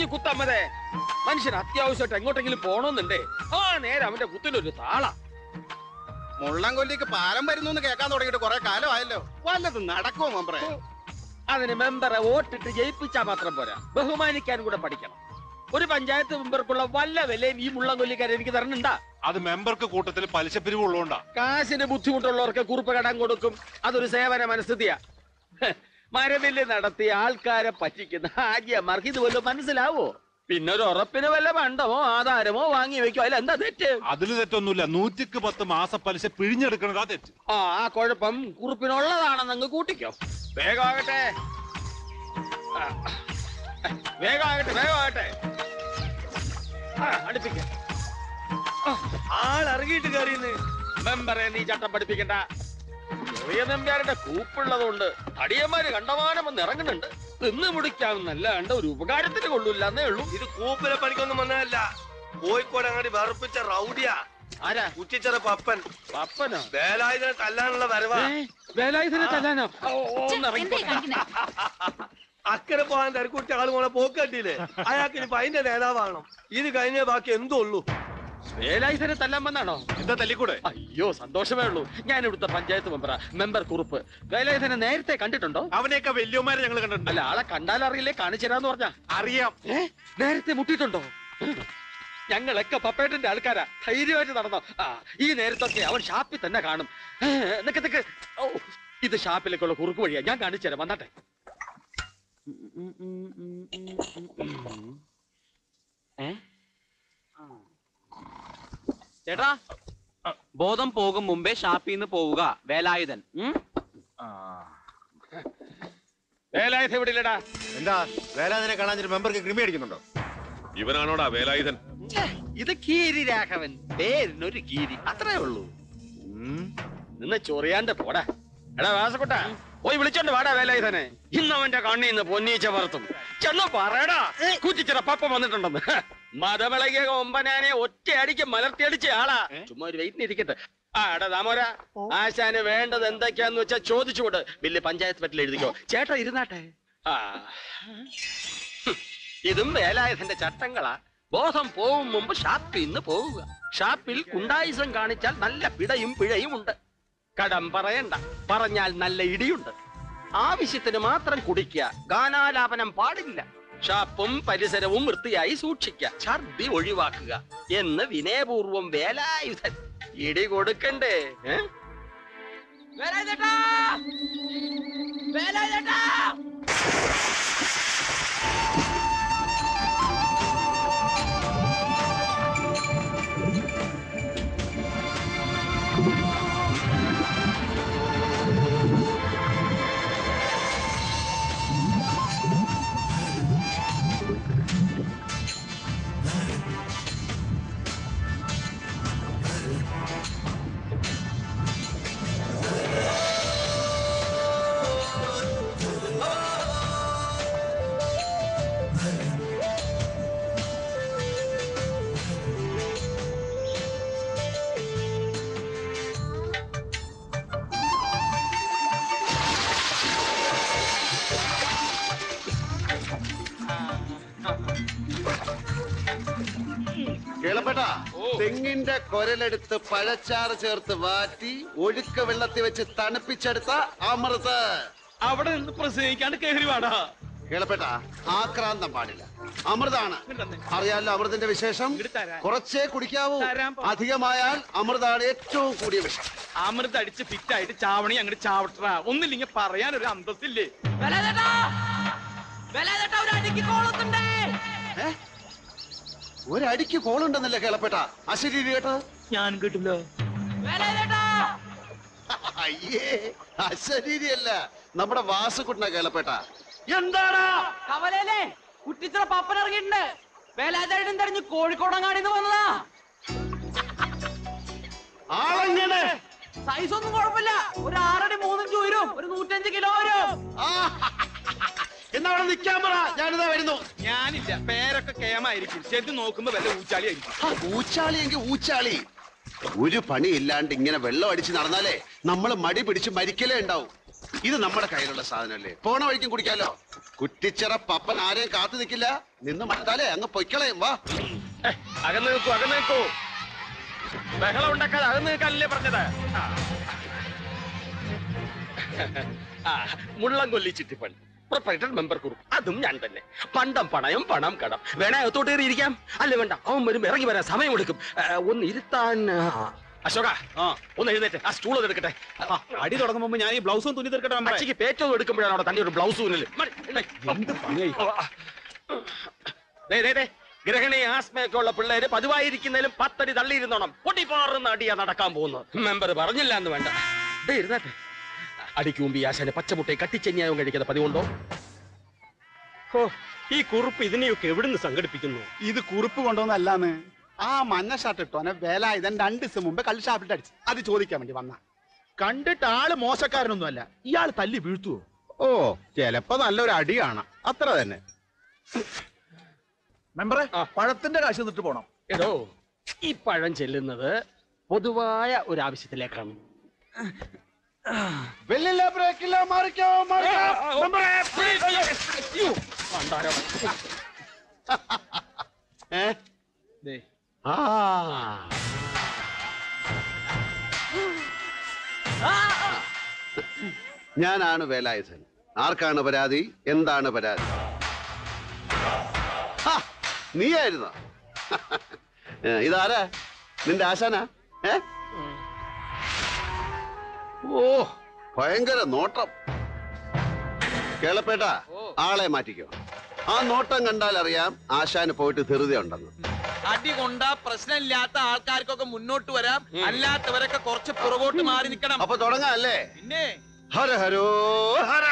കുഞ്ഞു കുത്തമ്മതേ മനുഷ്യൻ അത്യാവശ്യമായിട്ട് എങ്ങോട്ടെങ്കിലും പോണോന്നുണ്ടേ ആ നേരെ അവന്റെ കുത്തിലൊരു താള മുള്ളംകൊല്ലിക്ക് പാലം വരുന്നു എന്ന് കേൾക്കാൻ തുടങ്ങിയിട്ട് കുറെ കാലമായല്ലോ വല്ലതും നടക്കുമോ മെമ്പറേ അതിന് മെമ്പറെ വോട്ടിട്ട് ജയിപ്പിച്ചാ മാത്രം പോരാ ബഹുമാനിക്കാൻ കൂടെ പഠിക്കണം ഒരു പഞ്ചായത്ത് മെമ്പർക്കുള്ള വല്ല വിലയും ഈ മുള്ളം കൊല്ലിക്കാരൻ എനിക്ക് തരണുണ്ടാ അത് മെമ്പർക്ക് കൂട്ടത്തിൽ പലിശ പിരിവ് ഉള്ളതുകൊണ്ടാ കാശിന് ബുദ്ധിമുട്ടുള്ളവർക്ക് കുറുപ്പ് കടം കൊടുക്കും അതൊരു സേവന മനസ്ഥിതിയാ ഹ്, മരവില്ല് നടത്തി ആൾക്കാരെ പറ്റിക്കുന്ന ആര്യമാർക്ക് ഇത് വല്ലതും മനസ്സിലാവോ പിന്നെ ഒരു ഉറപ്പിന് വല്ല പണ്ടമോ ആധാരമോ വാങ്ങി വെക്കോ അതിൽ എന്താ തെറ്റ് അതിൽ തെറ്റൊന്നുമില്ല നൂറ്റിക്ക് പത്ത് മാസ പലിശ പിഴിഞ്ഞെടുക്കണതാ തെറ്റ് ആ ആ കുഴപ്പം കുറുപ്പിനുള്ളതാണെന്ന് അങ്ങ് കൂട്ടിക്കോ വേഗമാകട്ടെ ആ, വേഗമാകട്ടെ വേഗമാകട്ടെ ആ, അടുപ്പിക്ക ആ, ആളിറങ്ങിയിട്ട് കയറിയെന്ന് മെമ്പറെ നീ ചട്ടം പഠിപ്പിക്കണ്ട ചെറിയ നമ്പ്യാരുടെ കൂപ്പുള്ളതുകൊണ്ട് അടിയന്മാര് കണ്ടമാനം വന്ന് ഇറങ്ങുന്നുണ്ട് തിന്ന് മുടിക്കാവുന്നല്ലാണ്ട് ഒരു ഉപകാരത്തിന് കൊള്ളൂല്ല എന്നേ ഉള്ളൂ ഇത് കൂപ്പിലെ പണിക്കൊന്നും വന്നതല്ല കോഴിക്കോട് അങ്ങോട്ട് വെറുപ്പിച്ച റൗഡിയാ ആരാ കുറ്റിച്ചറ പപ്പൻ പപ്പനോ വേലായുധനെ തല്ലാനുള്ള വരവാ ഏ, വേലായുധനെ തല്ലാനോ ഓ, ഓ, ഒന്ന് എന്തായി ഇറങ്ങിക്കോട്ടെ. കാണിക്കുന്നെ? അക്കരെ പോകാൻ തിരക്കുട്ടി ആള് മോളെ പോക്കട്ടില്ലേ അയാൾക്ക് ഇനിയിപ്പൊ അതിന്റെ നേതാവാകണം ഇത് കഴിഞ്ഞേ ബാക്കി എന്തോ ഉള്ളൂ വേലായുധനെ തല്ലാൻ വന്നാണോ എന്താ തല്ലിക്കൂടെ അയ്യോ സന്തോഷമേ ഉള്ളൂ ഞാൻ ഇവിടുത്തെ പഞ്ചായത്ത് മെമ്പറാ മെമ്പർ കുറുപ്പ് വേലായുധനെ നേരത്തെ കണ്ടിട്ടുണ്ടോ അവനെയൊക്കെ വലിയമാരെ ഞങ്ങൾ കണ്ടിട്ടുണ്ട് അല്ല ആളെ കണ്ടാൽ അറിയില്ലേ കാണിച്ചു തരാന്ന് പറഞ്ഞ അറിയാം ഏ നേരത്തെ മുട്ടിയിട്ടുണ്ടോ ഞങ്ങളൊക്കെ പപ്പേട്ടന്റെ ആൾക്കാരാ ധൈര്യമായിട്ട് നടന്നോ ആ ഈ നേരത്തൊക്കെ അവൻ ഷാപ്പിൽ തന്നെ കാണും ഏ, നിക്ക് നിക്ക് ഓ ഇത് ഷാപ്പിലേക്കുള്ള കുറുക്ക് വഴിയാ ഞാൻ കാണിച്ചു തരാം വന്നാട്ടെ ഏ? ചേട്ടാ ബോധം പോകും മുമ്പേ ഷാപ്പിൽ നിന്ന് പോവുക വേലായുധൻ ഉം? വേലായുധ ഇവിടെ ഇല്ലടാ എന്താ വേലാതിനെ കാണാൻ മെമ്പർക്ക് ക്രിമി അടിക്കുന്നുണ്ടോ ഇവനാണോടാ വേലായുധൻ ഇത് കീരി രാഘവൻ പേരിനൊരു കീരി അത്രേ ഉള്ളൂ നിന്ന് ചൊറിയാണ്ട് പോടാ എടാ വാസക്കുട്ട പോയി വിളിച്ചോണ്ട് വാടാ വേലായുധനെ ഇന്നവന്റെ കണ്ണീന്ന് പൊന്നീച്ച പറത്തും ചെന്ന് പറയടാ കുറ്റിച്ചിറ പപ്പ വന്നിട്ടുണ്ടെന്ന് ഹ, മതവിളകിയ കൊമ്പനാനെ ഒറ്റയടിക്ക് മലർത്തിയടിച്ച ആളാ ചുമ്മാ ഒരു വെയിറ്റിന് ഇരിക്കട്ടെ ആ എടാ ദാമോര ആശാന് വേണ്ടത് എന്തൊക്കെയാന്ന് വെച്ചാ ചോദിച്ചുകൊണ്ട് ബില്ല് പഞ്ചായത്ത് പറ്റിൽ എഴുതിക്കോ ചേട്ടാ ഇരുന്നാട്ടെ ആ ഹും, ഇതും വേലായുധന്റെ ചട്ടങ്ങളാ ബോധം പോവും മുമ്പ് ഷാപ്പിൽ നിന്ന് പോവുക ഷാപ്പിൽ കുണ്ടായിസം കാണിച്ചാൽ നല്ല പിടയും പിഴയും ഉണ്ട് കടം പറയണ്ട പറഞ്ഞാൽ നല്ല ഇടിയുണ്ട് ആവശ്യത്തിന് മാത്രം കുടിക്കുക ഗാനാലാപനം പാടില്ല ഷാപ്പും പരിസരവും വൃത്തിയായി സൂക്ഷിക്കുക ഛർദി ഒഴിവാക്കുക എന്ന് വിനയപൂർവം വേലായുധൻ ഇടി കൊടുക്കണ്ടേ ഏ? വേലായുധേട്ടാ! വേലായുധേട്ടാ! കേളപ്പെട്ട തെങ്ങിന്റെ കൊരലെടുത്ത് പഴച്ചാറ് ചേർത്ത് വാറ്റി ഒഴുക്ക വെള്ളത്തിൽ വെച്ച് തണുപ്പിച്ചെടുത്ത അമൃത് അവിടെ നിന്ന് പ്രസംഗിക്കാണ്ട് കയറി വാടാ കേളപ്പെട്ട ആക്രാന്തം പാടില്ല അമൃതാണ് അറിയാലോ അമൃതിന്റെ വിശേഷം ഇങ്ങട് തരാം. കുറച്ചേ കുടിക്കാവൂ തരാം പോ. അധികമായാൽ അമൃതാണ് ഏറ്റവും കൂടിയ വിഷം അമൃത് അടിച്ച് ഫിറ്റായിട്ട് ചാവണി അങ്ങോട്ട് ചാവട്ട ഒന്നില്ലെങ്കിൽ പറയാൻ ഒരു അന്തസ്സില്ലേ വേലായുധേട്ടാ! വേലായുധേട്ടാ, ഒരു അടിക്ക് കോളത്തുണ്ടേ ഏ? ഒരടിക്ക് കോളുണ്ടെന്നല്ലേ കേളപ്പെട്ട അശരീരി കേട്ടോ ഞാൻ കിട്ടില്ല വേലായുധേട്ടാ! അയ്യേ അശരീരിയല്ല നമ്മുടെ വാസുകുട്ടന കേളപ്പെട്ട എന്താടാ കവലയിലെ കുറ്റിച്ചിറ പപ്പൻ ഇറങ്ങിയിട്ടുണ്ട് വേലായുധേട്ടൻ തെരഞ്ഞ് കോഴിക്കോടങ്ങാടിന്ന് വന്നതാ ആളെങ്ങനെ സൈസ് ഒന്നും കുഴപ്പമില്ല ഒരു ആറടി മൂന്നിഞ്ച് ഉയരും ഒരു നൂറ്റഞ്ച് കിലോ വരും ആ, എന്നാ അവിടെ നിൽക്കാൻ പറ ഞാനിതാ വരുന്നു ഞാനില്ല പേരൊക്കെ കേമായിരിക്കും ചെന്ന് നോക്കുമ്പോ വല്ല ഊച്ചാളി ആയിരിക്കും ആ, ഊച്ചാളി എങ്കിൽ ഊച്ചാളി ഒരു പണി ഇല്ലാണ്ട് ഇങ്ങനെ വെള്ളം അടിച്ച് നടന്നാലേ നമ്മൾ മടി പിടിച്ച് മരിക്കലേ ഉണ്ടാവും ഇത് നമ്മുടെ കയ്യിലുള്ള സാധനമല്ലേ പോണ വഴിക്കും കുടിക്കാലോ കുറ്റിച്ചിറ പപ്പൻ ആരെയും കാത്തു നിൽക്കില്ല നിന്ന് മണ്ടാലേ അങ്ങ് പൊയ്ക്കളയും വാ ഏ, അകന്ന് നിൽക്കൂ അകന്ന് നിൽക്കൂ ബഹളം ഉണ്ടാക്കാതെ അകന്ന് നിൽക്കാനല്ലേ പറഞ്ഞത് ആ. ആ, മുള്ളം കൊല്ലി ചിട്ടിപ്പൺ പ്രൊപ്പറേറ്റർ മെമ്പർ കുറുപ്പ് അതും ഞാൻ തന്നെ പണ്ടം പണയം പണം കടം വേണേ അകത്തോട്ട് കയറി ഇരിക്കാം അല്ല വേണ്ട അവൻ വരും ഇറങ്ങി വരാൻ സമയമെടുക്കും ഏ, ഒന്ന് ഇരുത്താൻ ആ. അശോക ഒന്ന് എഴുന്നേറ്റ് ആ സ്റ്റൂൾ എടുക്കട്ടെ അടി തുടങ്ങുമ്പോ ഞാൻ ഈ ബ്ലൗസും തുന്നി തീർക്കട്ടെ മെമ്പറേ. അച്ഛക്ക് പേറ്റവും എടുക്കുമ്പോഴാണ് അവിടെ തന്റെ ഒരു ബ്ലൗസ് ഊന്നല് എന്ത് പണിയായി ദേ, ദേ, ദേ. ഗ്രഹണി ആസ്മയൊക്കെ ഉള്ള പിള്ളേര് പതിവായിരിക്കുന്നതിലും പത്തടി തള്ളിയിരുന്നോണം പൊട്ടിപ്പാറുന്ന അടിയാ നടക്കാൻ പോകുന്നത് മെമ്പർ പറഞ്ഞില്ല എന്ന് വേണ്ട ദേ ഇരുന്നാട്ടെ അടിക്കുമ്പി ആശാന് പച്ചമുട്ടയെ കട്ടിച്ചെഞ്ഞായും കഴിക്കുന്ന പതിവുണ്ടോ ഓ ഈ കുറിപ്പ് ഇതിനെയൊക്കെ എവിടുന്ന് സംഘടിപ്പിക്കുന്നു ഇത് കുറിപ്പ് കൊണ്ടുവന്നല്ലാന്ന് ആ മഞ്ഞ ഷർട്ട് ഇട്ടോനെ വേല ഇതൻ രണ്ട് ദിവസം മുമ്പ് കള്ള് ഷാപ്പിട്ട് അടിച്ചു അത് ചോദിക്കാൻ വേണ്ടി വന്ന കണ്ടിട്ട് ആള് മോശക്കാരനൊന്നുമല്ല ഇയാൾ തല്ലി വീഴ്ത്തുവോ ഓ ചെലപ്പോ നല്ലൊരു അടി കാണാം അത്ര തന്നെ മെമ്പറെ ആ. പഴത്തിന്റെ കാശ് തന്നിട്ട് പോണം എടോ ഈ പഴം ചെല്ലുന്നത് പൊതുവായ ഒരു ആവശ്യത്തിലേക്കാണ് വെല്ലില്ല ബ്രേക്കില്ല മാറിക്കോ മാറിക്കോ ഏ ആ ഞാനാണ് വേലായുധൻ ആർക്കാണ് പരാതി എന്താണ് പരാതി ഹാ, നീയായിരുന്നോ ഏ, ഇതാരാ നിന്റെ ആശാനാ ഏ ഓ ഭയങ്കര നോട്ടം കേളപ്പേട്ട ആളെ മാറ്റിക്കോ ആ നോട്ടം കണ്ടാൽ അറിയാം ആശാന് പോയിട്ട് ധൃതി ഉണ്ടെന്ന് അടി കൊണ്ട പ്രശ്നമില്ലാത്ത ആൾക്കാർക്കൊക്കെ മുന്നോട്ട് വരാം അല്ലാത്തവരൊക്കെ കുറച്ച് പുറകോട്ട് മാറി നിൽക്കണം അപ്പൊ തുടങ്ങാം അല്ലേ പിന്നെ ഹര ഹരോ ഹര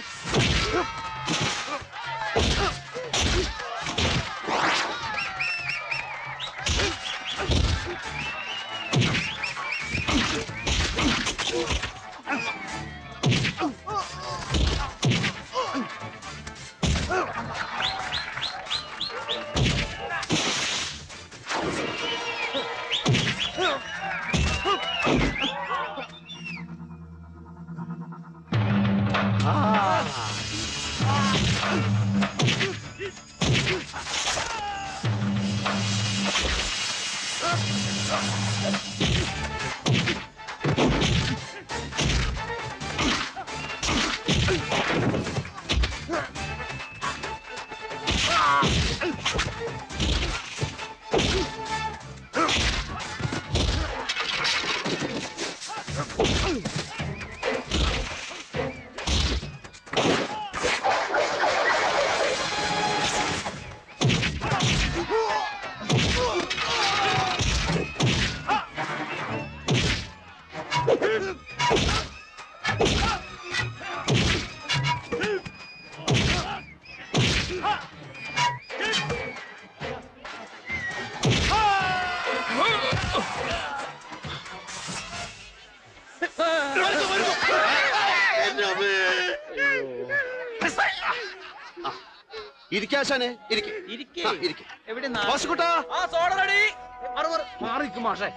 ഇരിക്കാശാനെ ഇരിക്കെ ഇരിക്കേ ആ, ഇരിക്കെ എവിടെ വാസുക്കുട്ടാ ആ സോഡ റെഡി മാറിക്കും മാഷേ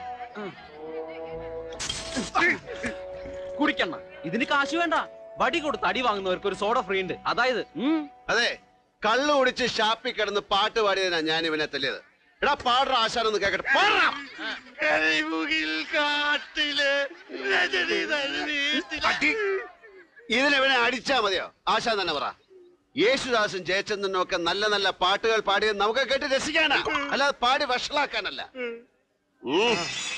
കുടിക്കണ്ണ ഇതിന് കാശ് വേണ്ട വടി കൊടുത്ത് അടി വാങ്ങുന്നവർക്ക് ഒരു സോഡ ഫ്രീ ഉണ്ട് അതായത് ഉം. അതെ കള്ളു കുടിച്ച് ഷാപ്പിൽ കിടന്ന് പാട്ട് പാടിയതിനാ ഞാൻ ഇവനെ തല്ലിയത് എടാ പാടുற ആശാനൊന്ന് കേക്കട്ടെ പാടാ ഇതിനെവനെ അടിച്ചാ മതിയോ ആശാൻ തന്നെ പറ യേശുദാസും ജയചന്ദ്രനും ഒക്കെ നല്ല നല്ല പാട്ടുകൾ പാടിയത് നമുക്ക് കേട്ട് രസിക്കാനാ അല്ലാതെ പാടി വഷളാക്കാനല്ല ഉം.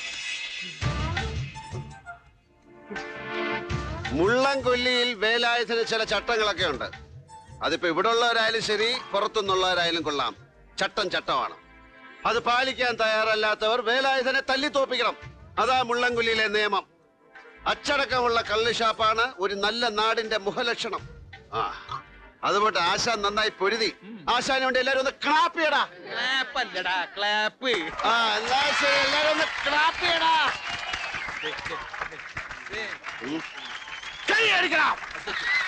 മുള്ളംകൊല്ലിയിൽ വേലായുധന് ചില ചട്ടങ്ങളൊക്കെ ഉണ്ട് അതിപ്പോ ഇവിടെ ഉള്ളവരായാലും ശരി പുറത്തുനിന്നുള്ളവരായാലും കൊള്ളാം ചട്ടം ചട്ടമാണ് അത് പാലിക്കാൻ തയ്യാറല്ലാത്തവർ വേലായുധനെ തല്ലിത്തോപ്പിക്കണം അതാ മുള്ളംകൊല്ലിയിലെ നിയമം അച്ചടക്കമുള്ള കള്ളുഷാപ്പാണ് ഒരു നല്ല നാടിന്റെ മുഖലക്ഷണം ആ അതുകൊണ്ട് ആശാൻ നന്നായി പൊരുതി ആശാന് വേണ്ടി എല്ലാരും ഒന്ന് ക്ലാപ്പ് ചെയ്യടാ ക്ലാപ്പ് അല്ലടാ ക്ലാപ്പ് ആ എല്ലാ ശരി എല്ലാരും ഒന്ന് ക്ലാപ്പ് ചെയ്യടാ ഉം. കൈ അടിക്കണം